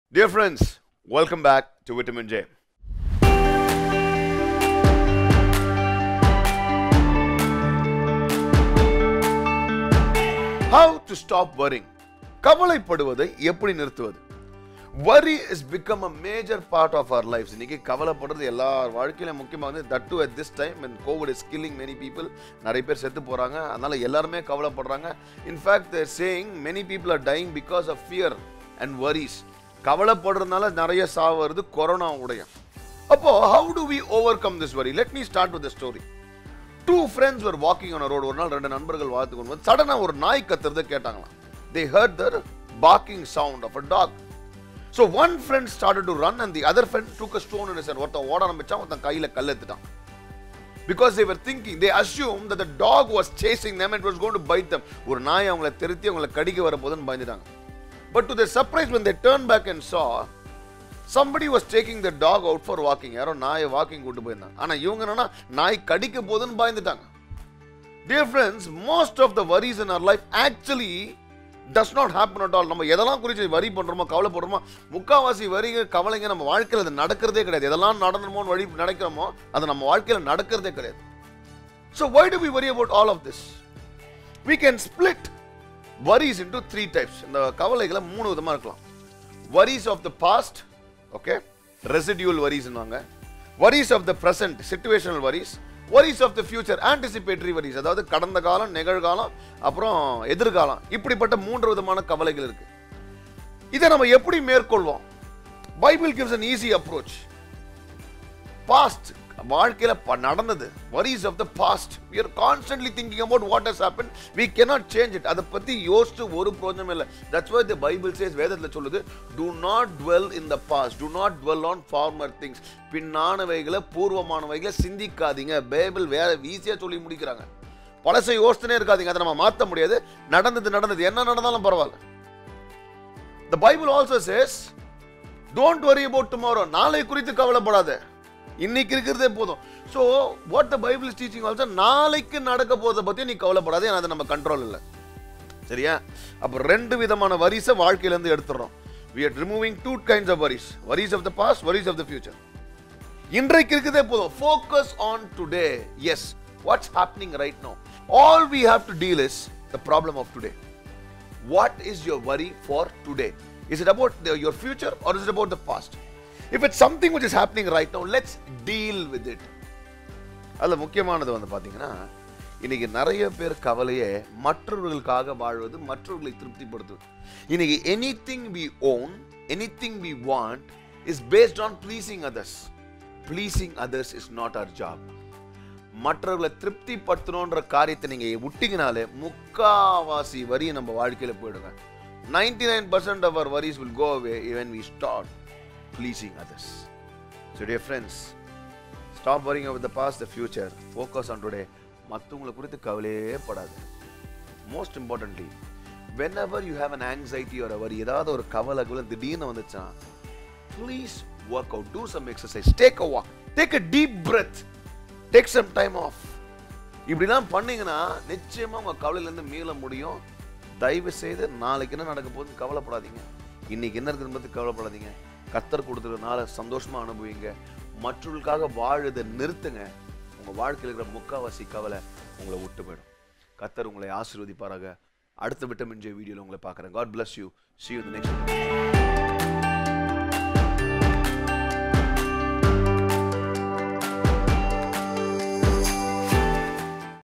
Dear friends, welcome back to Vitamin J. How to stop worrying? கவலைப்படுவதை எப்படி நிறுத்துவது worry is become a major part of our lives இன்னைக்கு கவலைப்படுறது எல்லார் வாழ்க்கையிலும் முக்கியமாக வந்து that too at this time when covid is killing many people நிறைய பேர் செத்து போறாங்க அதனால எல்லாருமே கவலைப்படுறாங்க in fact they're saying many people are dying because of fear and worries கவலைப்படுறதுனால நிறைய சாவு வருது கொரோனா உடைய அப்போ how do we overcome this worry let me start with the story two friends were walking on a road ஒரு நாள் ரெண்டு நண்பர்கள் வாழ்த்து கொண்டு வந்து சடனாக ஒரு நாய் கத்துறதை கேட்டாங்களாம் they heard the barking sound of a dog so one friend started to run and the other friend took a stone in his hand ஒருத்தன் ஓட ஆரம்பிச்சான் ஒருத்தன் கையில கல் எடுத்துட்டான் because they were thinking they assumed that the dog was chasing them and was going to bite them ஒரு நாய் அவங்கள திருத்தி அவங்கள கடிக்க வர போதுன்னு பயந்துட்டாங்க but to their surprise when they turned back and saw somebody was taking the dog out for walking யாரோ நாயை வாக்கிங் கூட்டு போயிருந்தாங்க ஆனா இவங்க என்னன்னா நாய் கடிக்க போதுன்னு பயந்துட்டாங்க dear friends most of the worries in our life actually does not happen at all நம்ம எதெல்லாம் குறித்து வரி பண்றோமோ கவலைப்படுறோமோ முக்காவாசி வரிங்க கவலைங்க நம்ம வாழ்க்கையில் அது நடக்கிறதே கிடையாது எதெல்லாம் நடந்துமோன்னு வழி நடக்கிறோமோ அது நம்ம வாழ்க்கையில் நடக்கிறதே கிடையாது so why do we worry about all of this we can split worries into three types இந்த கவலைகளை மூணு விதமா இருக்கலாம் worries of the past okay residual worries ன்னுவாங்க worries of the present situational worries worries of the future anticipatory worries அதாவது கடந்த காலம் நிகழ்காலம் அப்புறம் எதிர்காலம் இப்படிப்பட்ட மூன்று விதமான கவலைகள் இருக்கு இதை நம்ம எப்படி மேற்கொள்வோம் Bible gives an easy approach past வாழ்க்கையில ப- நடந்தது worries of the past we are constantly thinking about what has happened we cannot change it அதை பத்தி யோசிச்சு ஒரு பிரயோஜனம் இல்லை that's why the bible says வேதத்துல சொல்லுது do not dwell in the past do not dwell on former things பின்னானவைகளை பூர்வமானவைகளை சிந்திக்காதீங்க பைபிள் வேற ஈஸியா சொல்லி முடிக்கிறாங்க பழசை யோசிச்சுனே இருக்காதீங்க அதை நம்ம மாத்த முடியாது நடந்தது நடந்தது என்ன நடந்தாலும் பரவாயில்ல the bible also says don't worry about tomorrow நாளை குறித்து கவலைப்படாத இன்னைக்கு இருக்கிறதே போதும் so what the Bible is teaching also நாளைக்கு நடக்க போறதை பத்தி நீ கவலைப்படாத ஏன்னா அது நம்ம கண்ட்ரோல் இல்லை சரியா அப்போ ரெண்டு விதமான வரிசை வாழ்க்கையில இருந்து எடுத்துறோம் we are removing two kinds of worries worries of the past worries of the future இன்றைக்கு இருக்கிறதே போதும் focus on today yes what's happening right now all we have to deal is the problem of today what is your worry for today is it about the, your future or is it about the past if it's something which is happening right now let's deal with it அதில் முக்கியமானது வந்து பார்த்தீங்கன்னா இன்னைக்கு நிறைய பேர் கவலையே மற்றவர்களுக்காக வாழ்வது மற்றவர்களை திருப்திப்படுத்துவது இன்னைக்கு anything we own anything we want is based on pleasing others pleasing others is not our job மற்றவர்களை திருப்திப்படுத்தணுன்ற காரியத்தை நீங்க விட்டீங்கனாலே முக்காவாசி வரி நம்ம வாழ்க்கையில போயிடுங்க ninety nine percent of our worries will go away even we start pleasing others so dear friends stop worrying with the past the future focus on today மற்றவங்களை குறித்து கவலையே படாது most importantly whenever you have an anxiety ஒரு worry ஏதாவது ஒரு கவலை கவலை திடீர்னு வந்துச்சா please work out do some exercise take a walk take a deep breath take some time off இப்படிலாம் பண்ணீங்கன்னா நிச்சயமா உங்க கவலையிலேருந்து மீள முடியும் தயவு செய்து நாளைக்கு என்ன நடக்க போகுதுன்னு கவலைப்படாதீங்க இன்னைக்கு என்ன இருக்குதுன்னு பத்தி கவலைப்படாதீங்க கத்தர் கொடுத்துருக்கனால சந்தோஷமா அனுபவிங்க மற்றவர்களுக்காக வாழுதை நிறுத்துங்க உங்க வாழ்க்கையில் இருக்கிற முக்காவாசி கவலை உங்களை விட்டு போயிடும் கத்தர் உங்களை ஆசீர்வதிப்பாராக அடுத்த விட்டமின் ஜே வீடியோவில் உங்களை பார்க்குறேன் God bless you see you in the next video